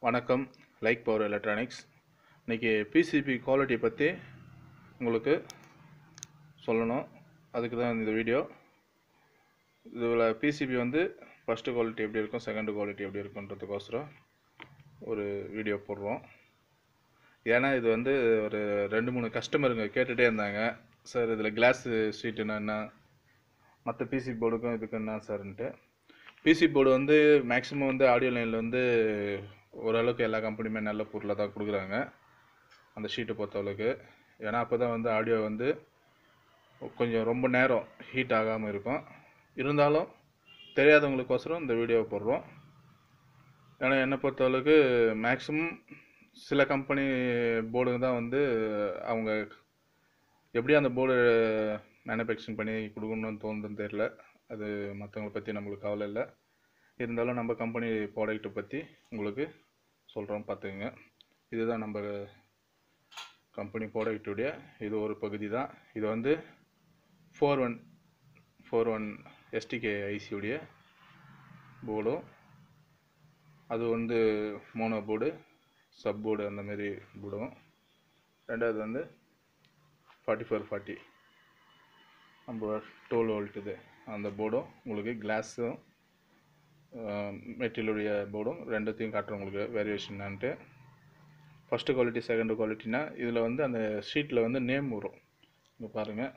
வணக்கம் like power electronics இன்றைக்கி PCB quality பற்றி உங்களுக்கு சொல்லணும் அதுக்கு தான் இந்த வீடியோ இதில் பிசிபி வந்து ஃபஸ்ட்டு குவாலிட்டி எப்படி இருக்கும் செகண்ட் குவாலிட்டி எப்படி இருக்குன்றதுக்கோசரம் ஒரு வீடியோ போடுறோம் ஏன்னா இது வந்து ஒரு ரெண்டு மூணு கஸ்டமருங்க கேட்டுகிட்டே இருந்தாங்க சார் இதில் கிளாஸ் ஷீட்டுனா என்ன மற்ற பிசி போர்டுக்கும் இதுக்கு என்ன சார்ன்ட்டு பிசி போர்டு வந்து மேக்ஸிமம் வந்து ஆடியோ லைனில் வந்து ஓரளவுக்கு எல்லா கம்பெனியுமே நல்ல பொருளை தான் கொடுக்குறாங்க அந்த ஷீட்டை பொறுத்தளவுக்கு ஏன்னா அப்போ தான் வந்து ஆடியோ வந்து கொஞ்சம் ரொம்ப நேரம் ஹீட் ஆகாமல் இருக்கும் இருந்தாலும் தெரியாதவங்களுக்கோசரம் இந்த வீடியோவை போடுறோம் ஏன்னா என்னை பொறுத்தளவுக்கு மேக்ஸிமம் சில கம்பெனி போர்டுங்க தான் வந்து அவங்க எப்படி அந்த போர்டு மேனுஃபேக்சரிங் பண்ணி கொடுக்கணும்னு தோணுதுன்னு தெரில அது மற்றவங்களை பற்றி நம்மளுக்கு கவலை இல்லை இருந்தாலும் நம்ம கம்பெனி ப்ராடக்ட்டை பற்றி உங்களுக்கு சொல்கிறோம் பார்த்துக்குங்க இதுதான் நம்ம கம்பெனி ப்ராடக்ட்டுடைய இது ஒரு பகுதி தான் இது வந்து four one four one SDK ஐசியுடைய போர்டும் அது வந்து மோனோ போர்டு சப் போர்டு அந்த மாதிரி போர்டும் ரெண்டாவது வந்து ஃபார்ட்டி ஃபோர் ஃபார்ட்டி நம்ம டுவெல் வோல்ட் இது அந்த போர்டும் உங்களுக்கு கிளாஸும் மெட்டீரியலுடைய போர்டும் ரெண்டுத்தையும் காட்டுறோம் உங்களுக்கு வேரியேஷன்னான்ட்டு ஃபஸ்ட்டு குவாலிட்டி செகண்ட் குவாலிட்டினா இதில் வந்து அந்த ஷீட்டில் வந்து நேம் வரும் இங்கே பாருங்கள்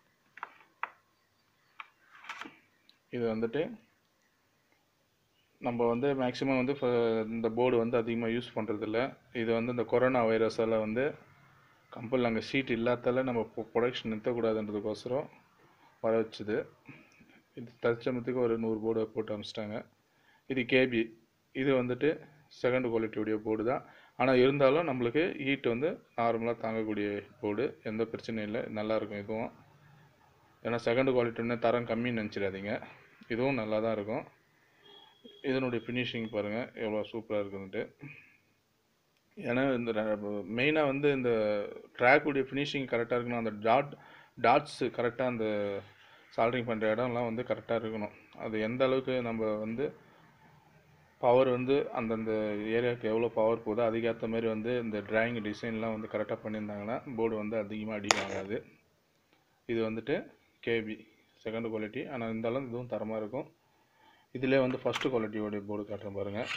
இது வந்துட்டு நம்ம வந்து மேக்ஸிமம் வந்து ஃப- இந்த போர்டு வந்து அதிகமாக யூஸ் பண்ணுறதில்ல இது வந்து இந்த கொரோனா வைரஸால் வந்து கம்பெனியில் அங்கே ஷீட் இல்லாதால நம்ம ப்ரொடக்ஷன் நிறுத்தக்கூடாதுன்றதுக்கோசரம் வர வச்சுது இது தற்சமயத்துக்கு ஒரு நூறு போர்டு போட்டு அனுப்பிச்சிட்டாங்க இது கேபி இது வந்துட்டு செகண்ட் குவாலிட்டியுடைய போர்டு தான் ஆனால் இருந்தாலும் நம்மளுக்கு ஹீட் வந்து நார்மலாக தாங்கக்கூடிய போர்டு எந்த பிரச்சனையும் இல்லை நல்லாயிருக்கும் இதுவும் ஏன்னா செகண்ட் குவாலிட்டின்னு தரம் கம்மின்னு நினச்சிடாதீங்க இதுவும் நல்லா தான் இருக்கும் இதனுடைய ஃபினிஷிங் பாருங்கள் எவ்வளோ சூப்பராக இருக்குன்ட்டு ஏன்னா இந்த மெயினாக வந்து இந்த ட்ராக்குடைய ஃபினிஷிங் கரெக்டாக இருக்கணும் அந்த டாட் டாட்ஸு கரெக்டாக அந்த சால்ட்ரிங் பண்ணுற இடம்லாம் வந்து கரெக்டாக இருக்கணும் அது எந்த அளவுக்கு நம்ம வந்து பவர் வந்து அந்தந்த ஏரியாவுக்கு எவ்வளோ பவர் போகுதோ அதுக்கேற்ற மாதிரி வந்து இந்த டிராயிங் டிசைன்லாம் வந்து கரெக்டாக பண்ணியிருந்தாங்கன்னா போர்டு வந்து அதிகமாக அடி வாங்காது இது வந்துட்டு கேபி செகண்ட் குவாலிட்டி ஆனால் இருந்தாலும் இதுவும் தரமாக இருக்கும் இதிலே வந்து ஃபஸ்ட்டு குவாலிட்டியோடைய போர்டு காட்டுறேன் பாருங்கள்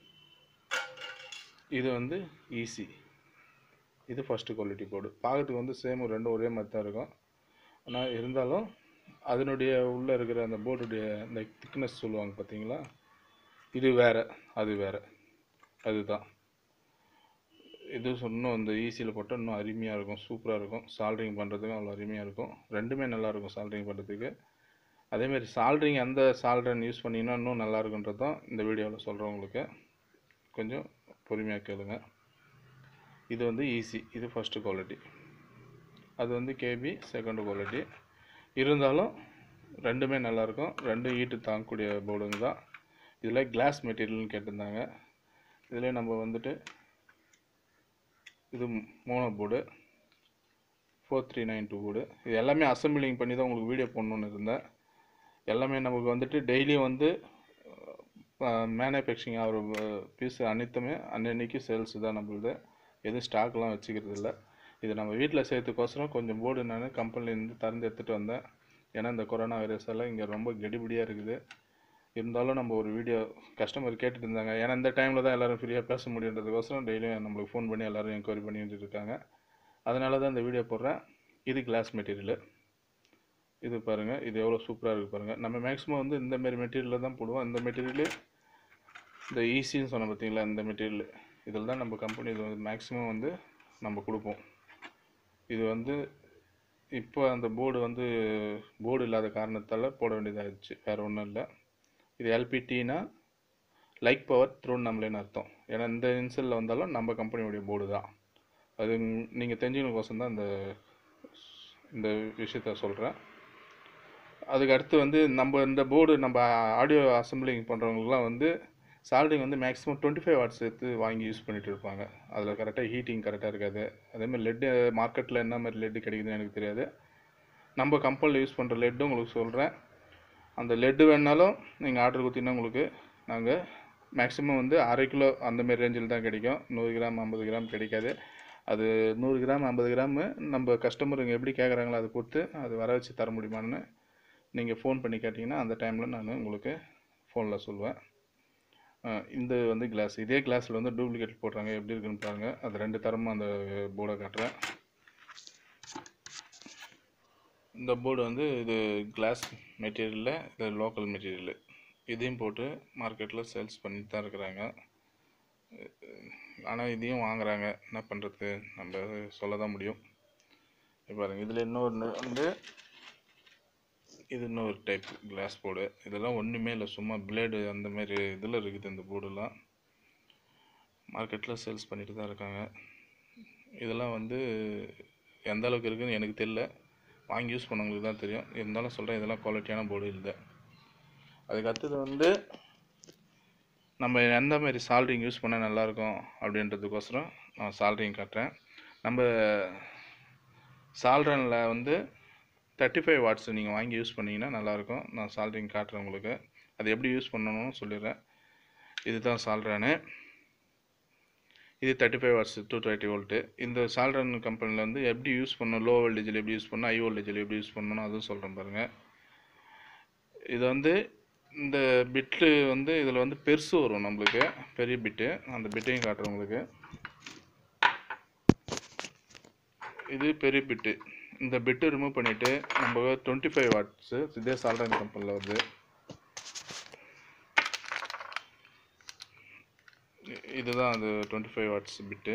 இது வந்து ஈஸி இது ஃபஸ்ட்டு குவாலிட்டி போர்டு பார்க்கறதுக்கு வந்து சேம் ரெண்டும் ஒரே மாதிரி தான் இருக்கும் ஆனால் இருந்தாலும் அதனுடைய உள்ளே இருக்கிற அந்த போர்டுடைய இந்த திக்னஸ் சொல்லுவாங்க பார்த்தீங்களா இது வேறு அது வேறு அதுதான் இது இன்னும் இந்த ஈஸியில் போட்டால் இன்னும் அருமையாக இருக்கும் சூப்பராக இருக்கும் சால்ட்ரிங் பண்ணுறதுக்கும் அவ்வளோ அருமையாக இருக்கும் ரெண்டுமே நல்லா இருக்கும் சால்ட்ரிங் பண்ணுறதுக்கு அதேமாரி சால்ட்ரிங் எந்த சால்ட்ரன் யூஸ் பண்ணிங்கன்னா இன்னும் நல்லா இருக்குன்றது தான் இந்த வீடியோவில் சொல்கிறேன் உங்களுக்கு கொஞ்சம் பொறுமையாக கேளுங்க இது வந்து ஈஸி இது ஃபஸ்ட்டு குவாலிட்டி அது வந்து கேபி செகண்ட் குவாலிட்டி இருந்தாலும் ரெண்டுமே நல்லாயிருக்கும் ரெண்டும் ஈட்டு தாங்கக்கூடிய போர்டுங்க தான் இதில் கிளாஸ் மெட்டீரியல்னு கேட்டிருந்தாங்க இதில் நம்ம வந்துட்டு இது mono board four three nine two board இது எல்லாமே அசம்பிளிங் பண்ணி தான் உங்களுக்கு வீடியோ போடணுன்னு இருந்தேன் எல்லாமே நமக்கு வந்துட்டு டெய்லியும் வந்து மேனுஃபேக்சரிங் ஆகிற பீஸ் அனைத்துமே அன்னன்னைக்கு சேல்ஸ் தான் நம்மளுது எதுவும் ஸ்டாக்லாம் வச்சுக்கிறது இல்லை இது நம்ம வீட்டில் சேர்த்துக்கோசரம் கொஞ்சம் போர்டு நான் கம்பெனிலேருந்து திறந்து எடுத்துகிட்டு வந்தேன் ஏன்னா இந்த கொரோனா வைரஸ் எல்லாம் இங்கே ரொம்ப கெடிபிடியாக இருக்குது இருந்தாலும் நம்ம ஒரு வீடியோ கஸ்டமர் கேட்டுட்டு இருந்தாங்க ஏன்னா இந்த டைமில் தான் எல்லோரும் ஃப்ரீயாக பேச முடியுன்றதுக்கோசரம் டெய்லியும் நம்மளுக்கு ஃபோன் பண்ணி எல்லோரும் என்கொயரி பண்ணிட்டு இருக்காங்க அதனால தான் இந்த வீடியோ போடுறேன் இது கிளாஸ் மெட்டீரியலு இது பாருங்கள் இது எவ்வளோ சூப்பராக இருக்குது பாருங்கள் நம்ம மேக்ஸிமம் வந்து இந்த மாதிரி மெட்டீரியலில் தான் போடுவோம் இந்த மெட்டீரியலு இந்த ஈஸின்னு சொன்ன பார்த்தீங்களா இந்த மெட்டீரியல் இதில் தான் நம்ம கம்பெனி இது வந்து மேக்ஸிமம் வந்து நம்ம கொடுப்போம் இது வந்து இப்போ அந்த போர்டு வந்து போர்டு இல்லாத காரணத்தால் போட வேண்டியதாகிடுச்சு வேறு ஒன்றும் இல்லை இது எல்பிடினா லைக் பவர் த்ரோன் நம்மளேன்னு அர்த்தம் ஏன்னா இந்த இன்சலில் வந்தாலும் நம்ம கம்பெனியோடைய போர்டு தான் அது நீங்கள் தெரிஞ்சுக்கணுக்கோசம் தான் இந்த இந்த விஷயத்த சொல்கிறேன் அதுக்கு அடுத்து வந்து நம்ம இந்த போர்டு நம்ம ஆடியோ அசம்பிளிங் பண்ணுறவங்களுக்குலாம் வந்து சால்ட்ரிங் வந்து மேக்ஸிமம் டுவெண்ட்டி ஃபைவ் வாட்ஸ் எடுத்து வாங்கி யூஸ் பண்ணிட்டு இருப்பாங்க அதில் கரெக்டாக ஹீட்டிங் கரெக்டாக இருக்காது அதேமாதிரி லெட்டு மார்க்கெட்டில் என்ன மாதிரி லெட்டு கிடைக்குதுன்னு எனக்கு தெரியாது நம்ம கம்பெனியில் யூஸ் பண்ணுற லெட்டு உங்களுக்கு சொல்கிறேன் அந்த லெட்டு வேணாலும் நீங்கள் ஆர்டர் கொடுத்தீங்கன்னா உங்களுக்கு நாங்கள் மேக்ஸிமம் வந்து அரை கிலோ அந்த மாதிரி ரேஞ்சில் தான் கிடைக்கும் நூறு கிராம் ஐம்பது கிராம் கிடைக்காது அது நூறு கிராம் ஐம்பது கிராமு நம்ம கஸ்டமருங்க எப்படி கேட்குறாங்களோ அதை பொறுத்து அது வர வச்சு தர முடியுமான்னு நீங்கள் ஃபோன் பண்ணி கேட்டிங்கன்னா அந்த டைமில் நான் உங்களுக்கு ஃபோனில் சொல்லுவேன் அஹ் இந்த வந்து கிளாஸ் இதே கிளாஸில் வந்து டூப்ளிகேட் போடுறாங்க எப்படி இருக்குன்னு பாருங்கள் அது ரெண்டு தரமும் அந்த போர்டை காட்டுறேன் இந்த போர்டு வந்து இது கிளாஸ் மெட்டீரியலில் இது லோக்கல் மெட்டீரியலு இதையும் போட்டு மார்க்கெட்டில் சேல்ஸ் பண்ணிட்டு தான் இருக்கிறாங்க ஆனால் இதையும் வாங்குறாங்க என்ன பண்ணுறது நம்ம சொல்ல தான் முடியும் இப்போ பாருங்க இதில் இன்னொன்று வந்து இது இன்னொரு டைப் கிளாஸ் போர்டு இதெல்லாம் ஒன்றுமே இல்லை சும்மா பிளேடு அந்த மாதிரி இதில் இருக்குது இந்த போர்டுலாம் மார்க்கெட்டில் சேல்ஸ் பண்ணிட்டு தான் இருக்காங்க இதெல்லாம் வந்து எந்த அளவுக்கு இருக்குன்னு எனக்கு தெரியல வாங்கி யூஸ் பண்ணவங்களுக்கு தான் தெரியும் இருந்தாலும் சொல்கிறேன் இதெல்லாம் குவாலிட்டியான போர்டு இல்லை அதுக்கு அடுத்தது வந்து நம்ம எந்த மாதிரி சால்ட்ரிங் யூஸ் பண்ணால் நல்லாயிருக்கும் அப்படின்றதுக்கோசரம் நான் சால்ட்ரிங் காட்டுறேன் நம்ம சால்ட்ரனில் வந்து தேர்ட்டி ஃபைவ் வாட்ஸ் நீங்கள் வாங்கி யூஸ் பண்ணிங்கன்னா நல்லாயிருக்கும் நான் சால்ட்ரிங் காட்டுறேன் உங்களுக்கு அது எப்படி யூஸ் பண்ணணும்னு சொல்லிடுறேன் இதுதான் சால்ட்ரானு இது thirty five watts two thirty volt இந்த சால்ட்ரன் கம்பெனியில் வந்து எப்படி யூஸ் பண்ணணும் லோ வோல்டேஜில் எப்படி யூஸ் பண்ணணும் ஹை வோல்டேஜில் எப்படி யூஸ் பண்ணணும் அதுவும் சொல்கிறேன் பாருங்கள் இது வந்து இந்த பிட்டு வந்து இதில் வந்து பெருசு வரும் நம்மளுக்கு பெரிய பிட்டு அந்த பிட்டையும் காட்டுறேன் உங்களுக்கு இது பெரிய பிட்டு இந்த பிட்டு ரிமூவ் பண்ணிவிட்டு நம்ம டுவெண்ட்டி ஃபைவ் வாட்ஸு இதே சால்ட்ரன் கம்பெனியில் வருது இ- இதுதான் அது டுவெண்ட்டி ஃபைவ் வாட்ஸ் பிட்டு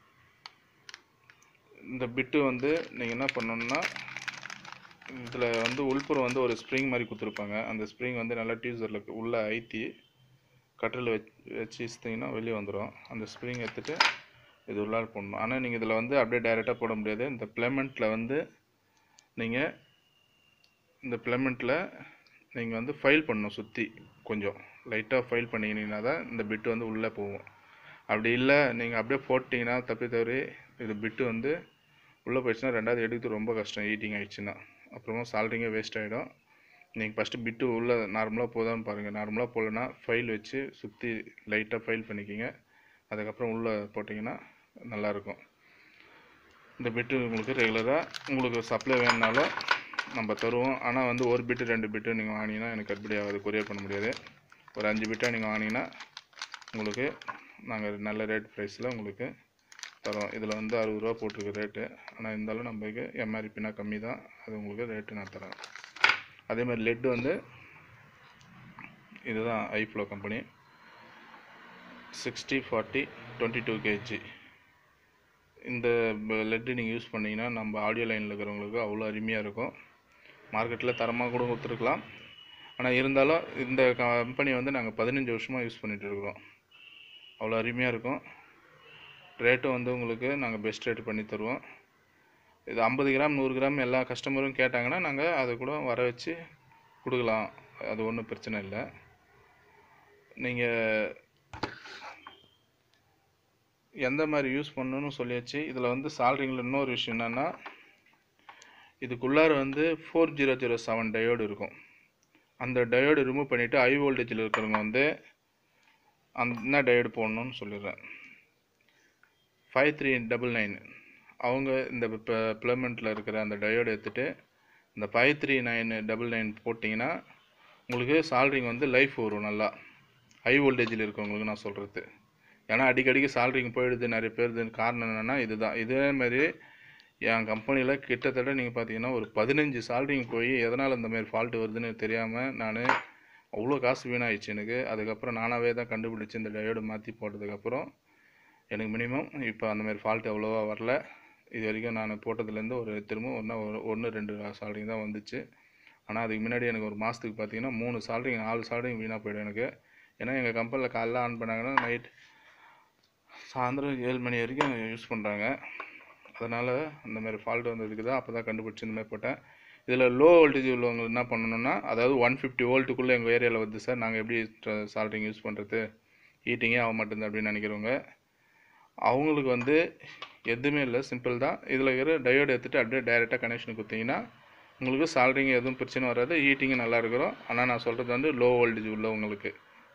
இந்த பிட்டு வந்து நீங்கள் என்ன பண்ணணும்னா இதில் வந்து உள்புறம் வந்து ஒரு ஸ்ப்ரிங் மாதிரி கொடுத்துருப்பாங்க அந்த ஸ்ப்ரிங் வந்து நல்லா டீசரில் உள்ளே ஐத்தி கட்டில் வச்சு வச்சு இஸ்திங்கன்னா வெளியே வந்துடும் அந்த ஸ்ப்ரிங் எடுத்துகிட்டு இது உள்ளார போடணும் ஆனால் நீங்கள் இதில் வந்து அப்படியே டைரெக்டாக போட முடியாது இந்த பிளமெண்ட்டில் வந்து நீங்கள் இந்த பிளமெண்ட்டில் நீங்கள் வந்து ஃபைல் பண்ணணும் சுற்றி கொஞ்சம் லைட்டாக ஃபைல் பண்ணிங்கன்னா தான் இந்த பிட்டு வந்து உள்ளே போகும் அப்படி இல்லை நீங்கள் அப்படியே போட்டிங்கன்னா தப்பி தவறி இது பிட்டு வந்து உள்ளே போயிடுச்சுன்னா ரெண்டாவது எடுக்கிறது ரொம்ப கஷ்டம் ஹீட்டிங் ஆயிடுச்சுன்னா அப்புறமா சால்ட்ரிங்கே வேஸ்ட் ஆகிடும் நீங்கள் ஃபஸ்ட்டு பிட்டு உள்ளே நார்மலாக போதான்னு பாருங்கள் நார்மலாக போகலன்னா ஃபைல் வச்சு சுற்றி லைட்டாக ஃபைல் பண்ணிக்கிங்க அதுக்கப்புறம் உள்ளே போட்டிங்கன்னா நல்லாயிருக்கும் இந்த பிட்டு உங்களுக்கு ரெகுலராக உங்களுக்கு சப்ளை வேணுனாலும் நம்ம தருவோம் ஆனால் வந்து ஒரு பிட்டு ரெண்டு பிட்டு நீங்கள் வாங்கினீங்கன்னா எனக்கு கட்டுப்படி ஆகாது கொரியர் பண்ண முடியாது ஒரு அஞ்சு பிட்டாக நீங்கள் வாங்கினீங்கன்னா உங்களுக்கு நாங்கள் நல்ல ரேட் ப்ரைஸில் உங்களுக்கு தரோம் இதில் வந்து அறுபது ரூபா போட்டிருக்க ரேட்டு ஆனால் இருந்தாலும் நம்மளுக்கு எம்ஆர்பினா கம்மி தான் அது உங்களுக்கு ரேட்டு நான் தரேன் அதே மாதிரி லெட்டு வந்து இதுதான் ஐஃப்ளோ company sixty forty twenty two KG இந்த லெட்டு நீங்கள் யூஸ் பண்ணிங்கன்னா நம்ம ஆடியோ லைனில் இருக்கிறவங்களுக்கு அவ்வளோ அருமையாக இருக்கும் மார்க்கெட்டில் தரமாக கூட கொடுத்துருக்கலாம் ஆனால் இருந்தாலும் இந்த கம்பெனி வந்து நாங்கள் பதினஞ்சு வருஷமாக யூஸ் பண்ணிகிட்டு இருக்கிறோம் அவ்வளோ அருமையாக இருக்கும் ரேட்டும் வந்து உங்களுக்கு நாங்கள் பெஸ்ட் ரேட் பண்ணி தருவோம் இது ஐம்பது கிராம் நூறு கிராம் எல்லா கஸ்டமரும் கேட்டாங்கன்னா நாங்கள் அதை கூட வர வச்சு கொடுக்கலாம் அது ஒன்றும் பிரச்சனை இல்லை நீங்கள் எந்த மாதிரி யூஸ் பண்ணணும்னு சொல்லியாச்சு இதில் வந்து சால்ரிங்கில் இன்னொரு விஷயம் என்னென்னா இதுக்குள்ளார வந்து four zero zero seven diode இருக்கும் அந்த டயோடு ரிமூவ் பண்ணிவிட்டு ஹை வோல்டேஜில் இருக்கிறவங்க வந்து அந்த என்ன டயோடு போடணும்னு சொல்லிடுறேன் ஃபைவ் த்ரீ டபுள் நைன் அவங்க இந்த பிளமெண்ட்டில் இருக்கிற அந்த டயோடு எடுத்துகிட்டு இந்த five three nine double nine போட்டிங்கன்னா உங்களுக்கு சால்ரிங் வந்து லைஃப் வரும் நல்லா ஹை வோல்டேஜில் இருக்கவங்களுக்கு நான் சொல்கிறது ஏன்னா அடிக்கடிக்கு சால்ரிங் போயிடுது நிறைய பேருது காரணம் என்னென்னா இதுதான் இதே மாதிரி என் கம்பெனியில் கிட்டத்தட்ட நீங்கள் பார்த்தீங்கன்னா ஒரு பதினஞ்சு சால்ரிங் போய் எதனால் இந்த மாதிரி ஃபால்ட்டு வருதுன்னு தெரியாமல் நான் அவ்வளோ காசு வீணாயிடுச்சு எனக்கு அதுக்கப்புறம் நானாகவே தான் கண்டுபிடிச்சி இந்த டயோடு மாற்றி போட்டதுக்கப்புறம் எனக்கு மினிமம் இப்போ அந்த மாதிரி ஃபால்ட் அவ்வளோவா வரல இது வரைக்கும் நான் போட்டதுலேருந்து ஒரு திரும்ப ஒன்றா ஒரு ஒன்று ரெண்டு சால்ரிங் தான் வந்துச்சு ஆனால் அதுக்கு முன்னாடி எனக்கு ஒரு மாதத்துக்கு பார்த்தீங்கன்னா மூணு சால்ரிங் நாலு சால்ரிங் வீணாக போயிடும் எனக்கு ஏன்னா எங்கள் கம்பெனியில் காலைல ஆன் பண்ணாங்கன்னா நைட் சாயந்தரம் ஏழு மணி வரைக்கும் யூஸ் பண்ணுறாங்க அதனால் அந்த மாதிரி ஃபால்ட் வந்ததுக்கு தான் அப்போ தான் கண்டுபிடிச்சி இந்த மாதிரி போட்டேன் இதில் லோ வோல்டேஜ் உள்ளவங்க என்ன பண்ணணும்னா அதாவது ஒன் ஃபிஃப்டி வோல்ட்டுக்குள்ளே எங்கள் ஏரியாவில் வருது சார் நாங்கள் எப்படி சால்ட்ரிங் யூஸ் பண்ணுறது ஹீட்டிங்கே ஆக மாட்டேங்குது அப்படின்னு நினைக்கிறவங்க அவங்களுக்கு வந்து எதுவுமே இல்லை சிம்பிள் தான் இதில் இருக்கிற டயோடு எடுத்துகிட்டு அப்படியே டைரெக்டாக கனெக்ஷன் கொடுத்தீங்கன்னா உங்களுக்கு சால்ட்ரிங் எதுவும் பிரச்சனை வராது ஹீட்டிங்கும் நல்லா இருக்கிறோம் ஆனால் நான் சொல்கிறது வந்து லோ வோல்டேஜ் உள்ளவங்களுக்கு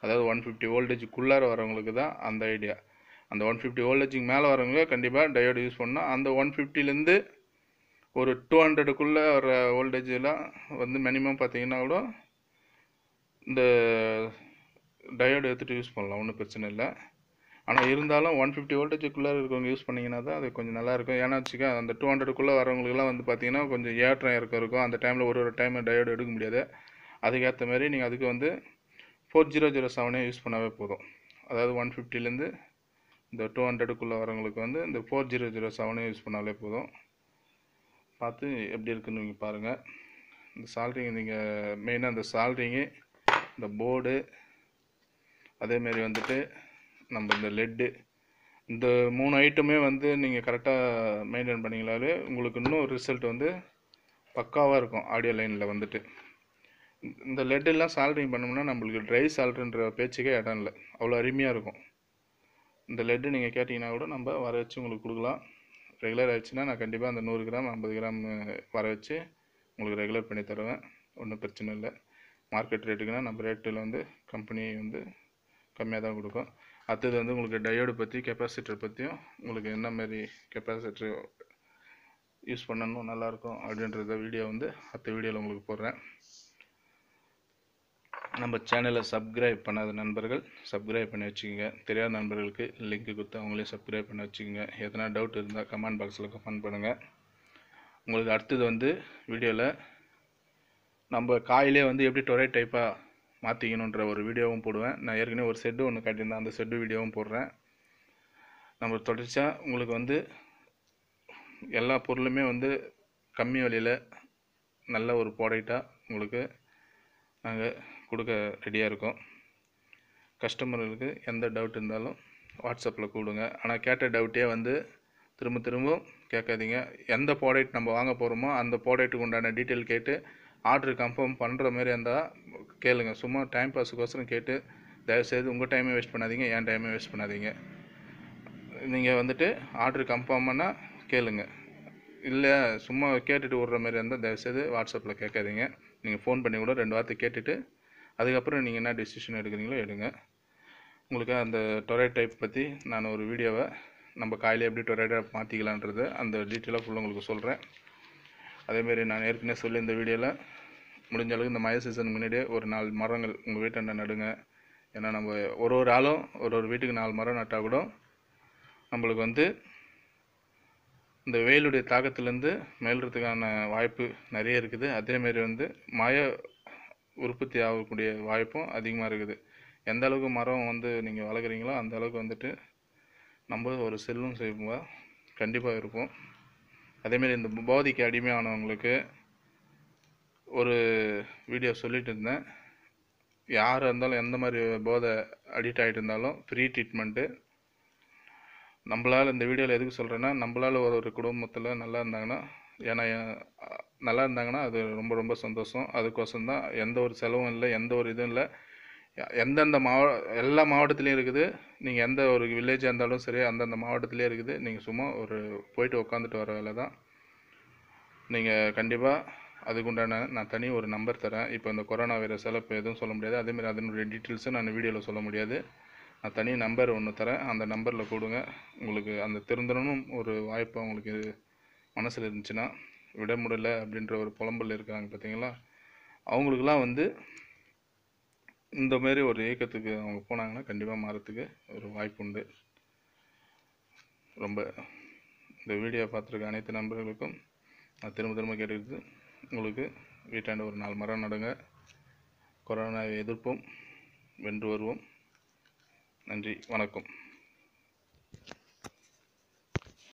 அதாவது ஒன் ஃபிஃப்டி வோல்டேஜுக்குள்ளார வரவங்களுக்கு தான் அந்த ஐடியா அந்த ஒன் ஃபிஃப்டி வோல்டேஜுக்கு மேலே வரவங்க கண்டிப்பாக டயோடு யூஸ் பண்ணால் அந்த ஒன் ஃபிஃப்டிலேருந்து ஒரு டூ ஹண்ட்ரடுக்குள்ளே வர வோல்டேஜெலாம் வந்து மினிமம் பார்த்தீங்கன்னா கூட இந்த டயோடு எடுத்துகிட்டு யூஸ் பண்ணலாம் ஒன்றும் பிரச்சனை இல்லை ஆனால் இருந்தாலும் ஒன் ஃபிஃப்டி வோல்டேஜுக்குள்ளே இருக்கவங்க யூஸ் பண்ணிங்கன்னா தான் அது கொஞ்சம் நல்லாயிருக்கும் ஏன்னா வச்சுக்க அந்த டூ ஹண்ட்ரடுக்குள்ளே வரவங்களுக்குலாம் வந்து பார்த்தீங்கன்னா கொஞ்சம் ஏற்றம் இறக்கம் இருக்கும் அந்த டைமில் ஒரு ஒரு டைம் டயோடு எடுக்க முடியாது அதுக்கேற்ற மாதிரி நீங்கள் அதுக்கு வந்து ஃபோர் ஜீரோ ஜீரோ செவனே யூஸ் பண்ணாவே போதும் அதாவது ஒன் ஃபிஃப்டிலேருந்து இந்த டூ ஹண்ட்ரடுக்குள்ளே வரவங்களுக்கு வந்து இந்த ஃபோர் ஜீரோ ஜீரோ செவனே யூஸ் பண்ணாலே போதும் பார்த்து எப்படி இருக்குன்னு நீங்கள் பாருங்கள் இந்த சால்ட்ரிங் நீங்கள் மெயினாக இந்த சால்ட்ரிங்கு இந்த போர்டு அதேமாரி வந்துட்டு நம்ம இந்த லெட்டு இந்த மூணு ஐட்டமே வந்து நீங்கள் கரெக்டாக மெயின்டைன் பண்ணிங்களாலே உங்களுக்கு இன்னும் ரிசல்ட் வந்து பக்காவாக இருக்கும் ஆடியோ லைனில் வந்துட்டு இந்த லெட்டெல்லாம் சால்ட்ரிங் பண்ணோம்னா நம்மளுக்கு ட்ரை சால்ட்ருன்ற பேச்சுக்கே இடம் இல்லை அவ்வளோ அருமையாக இருக்கும் இந்த லெட்டு நீங்கள் கேட்டிங்கன்னா கூட நம்ம வர வச்சு உங்களுக்கு கொடுக்கலாம் ரெகுலர் ஆயிடுச்சுன்னா நான் கண்டிப்பாக அந்த நூறு கிராம் ஐம்பது கிராம் வர வச்சு உங்களுக்கு ரெகுலர் பண்ணி தருவேன் ஒன்றும் பிரச்சனை இல்லை மார்க்கெட் ரேட்டுக்குன்னா நம்ம ரேட்டில் வந்து கம்பெனி வந்து கம்மியாக தான் கொடுக்கும் அடுத்தது வந்து உங்களுக்கு டயோடு பற்றி கெப்பாசிட்டர் பற்றியும் உங்களுக்கு என்ன மாதிரி கெப்பாசிட்டர் யூஸ் பண்ணணும் நல்லாயிருக்கும் அப்படின்றத வீடியோ வந்து அடுத்த வீடியோவில் உங்களுக்கு போடுறேன் நம்ம சேனலை சப்ஸ்கிரைப் பண்ணாத நண்பர்கள் சப்ஸ்கிரைப் பண்ணி வச்சுக்கோங்க தெரியாத நண்பர்களுக்கு லிங்க் கொடுத்து அவங்களே சப்ஸ்கிரைப் பண்ணி வச்சுக்கோங்க எதனா டவுட் இருந்தால் கமெண்ட் பாக்ஸில் கமெண்ட் பண்ணுங்கள் உங்களுக்கு அடுத்தது வந்து வீடியோவில் நம்ம காயிலே வந்து எப்படி டொரே டைப்பாக மாற்றிக்கணுன்ற ஒரு வீடியோவும் போடுவேன் நான் ஏற்கனவே ஒரு செட்டு ஒன்று காட்டியிருந்தேன் அந்த செட்டு வீடியோவும் போடுறேன் நம்ம தொடர்ச்சியாக உங்களுக்கு வந்து எல்லா பொருளுமே வந்து கம்மி விலையில் நல்ல ஒரு ப்ராடக்டாக உங்களுக்கு நாங்கள் கொடுக்க ரெடியாக இருக்கோம் கஸ்டமர்களுக்கு எந்த டவுட் இருந்தாலும் வாட்ஸ்அப்பில் கூப்பிடுங்க ஆனால் கேட்ட டவுட்டே வந்து திரும்ப திரும்ப கேட்காதீங்க எந்த ப்ராடக்ட் நம்ம வாங்க போகிறோமோ அந்த ப்ராடக்ட்டுக்கு உண்டான டீட்டெயில் கேட்டு ஆர்டர் கன்ஃபார்ம் பண்ணுற மாதிரி இருந்தால் கேளுங்க சும்மா டைம் பாஸுக்கோசரம் கேட்டு தயவுசெய்து உங்கள் டைமே வேஸ்ட் பண்ணாதீங்க என் டைமே வேஸ்ட் பண்ணாதீங்க நீங்கள் வந்துட்டு ஆர்டர் கன்ஃபார்ம் பண்ணால் கேளுங்க இல்லை சும்மா கேட்டுட்டு விட்ற மாதிரி இருந்தால் தயவுசெய்து வாட்ஸ்அப்பில் கேட்காதீங்க நீங்கள் ஃபோன் பண்ணி கூட ரெண்டு வார்த்தை கேட்டுட்டு அதுக்கப்புறம் நீங்கள் என்ன டெசிஷன் எடுக்கிறீங்களோ எடுங்க உங்களுக்கு அந்த டொரே டைப் பற்றி நான் ஒரு வீடியோவை நம்ம காயிலே எப்படி டொரே டைப் மாற்றிக்கலான்றது அந்த டீட்டெயிலாக ஃபுல்லாக உங்களுக்கு சொல்கிறேன் அதேமாரி நான் ஏற்கனவே சொல்லி இந்த வீடியோவில் முடிஞ்ச அளவுக்கு இந்த மழை சீசனுக்கு முன்னாடியே ஒரு நாலு மரங்கள் உங்கள் வீட்டாண்ட நடுங்க ஏன்னா நம்ம ஒரு ஒரு ஆளும் ஒரு ஒரு வீட்டுக்கு நாலு மரம் நட்டால் கூட நம்மளுக்கு வந்து இந்த வெயிலுடைய தாக்கத்துலேருந்து மேல்றதுக்கான வாய்ப்பு நிறைய இருக்குது அதேமாரி வந்து மழை உற்பத்தி ஆகக்கூடிய வாய்ப்பும் அதிகமாக இருக்குது எந்த அளவுக்கு மரம் வந்து நீங்கள் வளர்க்குறீங்களோ அந்த அளவுக்கு வந்துட்டு நம்ம ஒரு செல்லும் செய்வோம் கண்டிப்பாக இருப்போம் அதேமாரி இந்த போதைக்கு அடிமையானவங்களுக்கு ஒரு வீடியோ சொல்லிட்டு இருந்தேன் யாராக இருந்தாலும் எந்த மாதிரி போதை அடிக்ட் ஆகிட்டு இருந்தாலும் ஃப்ரீ ட்ரீட்மெண்ட்டு நம்மளால் இந்த வீடியோவில் எதுக்கு சொல்கிறேன்னா நம்மளால் ஒரு ஒரு குடும்பத்தில் நல்லா இருந்தாங்கன்னா ஏன்னா அஹ், நல்லா இருந்தாங்கன்னா அது ரொம்ப ரொம்ப சந்தோஷம் அதுக்கோசரம் தான் எந்த ஒரு செலவும் இல்லை எந்த ஒரு இதுவும் இல்லை எ- எந்தெந்த மாவ எல்லா மாவட்டத்துலேயும் இருக்குது நீங்கள் எந்த ஒரு வில்லேஜாக இருந்தாலும் சரி அந்தந்த மாவட்டத்திலே இருக்குது நீங்கள் சும்மா ஒரு போயிட்டு உட்காந்துட்டு வர வேலை தான் நீங்கள் கண்டிப்பாக அதுக்குண்டான நான் தனி ஒரு நம்பர் தரேன் இப்போ இந்த கொரோனா வைரஸால் இப்போ எதுவும் சொல்ல முடியாது அதேமாதிரி அதனுடைய டீட்டெயில்ஸும் நான் வீடியோவில் சொல்ல முடியாது நான் தனி நம்பர் ஒன்று தரேன் அந்த நம்பரில் கொடுங்க உங்களுக்கு அந்த திருந்தணும் ஒரு வாய்ப்பு உங்களுக்கு மனசில் இருந்துச்சுன்னா விட முடியல அப்படின்ற ஒரு புலம்பல் இருக்காங்க பார்த்தீங்களா அவங்களுக்குலாம் வந்து இந்த மாதிரி ஒரு இயக்கத்துக்கு அவங்க போனாங்கன்னா கண்டிப்பாக மாறத்துக்கு ஒரு வாய்ப்பு உண்டு ரொம்ப இந்த வீடியோ பார்த்துருக்க அனைத்து நண்பர்களுக்கும் நான் திரும்ப திரும்ப கேட்டுக்கிறது உங்களுக்கு வீட்டாண்ட ஒரு நாலு மரம் நடுங்க கொரோனாவை எதிர்ப்போம் வென்று வருவோம் நன்றி வணக்கம்